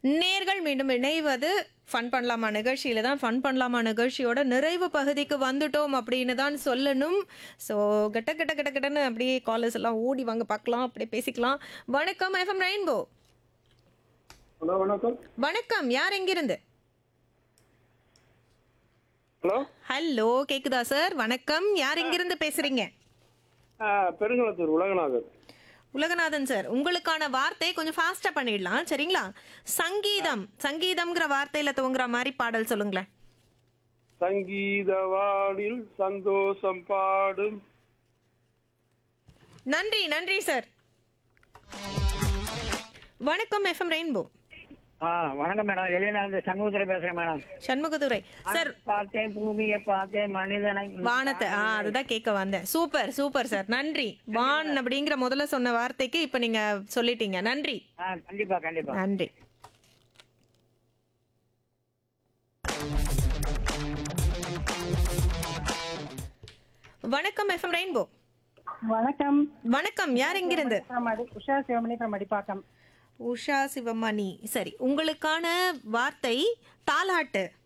நேர்கள் மீண்டும் இணைவது ஃபன் பண்ணலாமா நிகழ்ச்சியில தான் ஃபன் பண்ணலாமா நிகழ்ச்சியோட நிறைவு பகுதிக்கு வந்துட்டோம் அப்படின்னு தான் சொல்லணும் ஸோ கட்ட கட்ட கட்ட கட்டன்னு அப்படியே காலர்ஸ் எல்லாம் ஓடி வாங்க பார்க்கலாம் அப்படியே பேசிக்கலாம் வணக்கம் எஃப்எம் ரெயின்போ ஹலோ வணக்கம் வணக்கம் யார் எங்கிருந்து ஹலோ ஹலோ கேக்குதா சார் வணக்கம் யார் எங்கிருந்து பேசுறீங்க ஆ, பெருங்குளத்தூர் உலகநாதர் உலகநாதன் சார் உங்களுக்கான வார்த்தை கொஞ்சம் ஃபாஸ்டா பண்ணிடலாம் சரிங்களா சங்கீதம் சங்கீதம்ங்கிற வார்த்தையில துவங்குற மாதிரி பாடல் சொல்லுங்களேன் சங்கீத வானில் சந்தோஷம் பாடும் நன்றி நன்றி சார் வணக்கம் எஃப்எம் ரெயின்போ ஆ வணக்கம் மேடம் வெளியில சண்முகத்துல பேசுறேன் மேடம் சண்முகதுரை சார் பார்த்தேன் பூமியை பார்த்தேன் மனிதனை வானத்தை ஆ அதுதான் கேட்க வந்தேன் சூப்பர் சூப்பர் சார் நன்றி வான் அப்படிங்கிற முதல்ல சொன்ன வார்த்தைக்கு இப்ப நீங்க சொல்லிட்டீங்க நன்றி ஆ கண்டிப்பா கண்டிப்பா நன்றி வணக்கம் எஃப்எம் ரெயின்போ வணக்கம் வணக்கம் யார் எங்கிருந்து from அடி- உஷா சிவமணி from அடிப்பாக்கம் உஷா சிவமணி சரி உங்களுக்கான வார்த்தை தாலாட்டு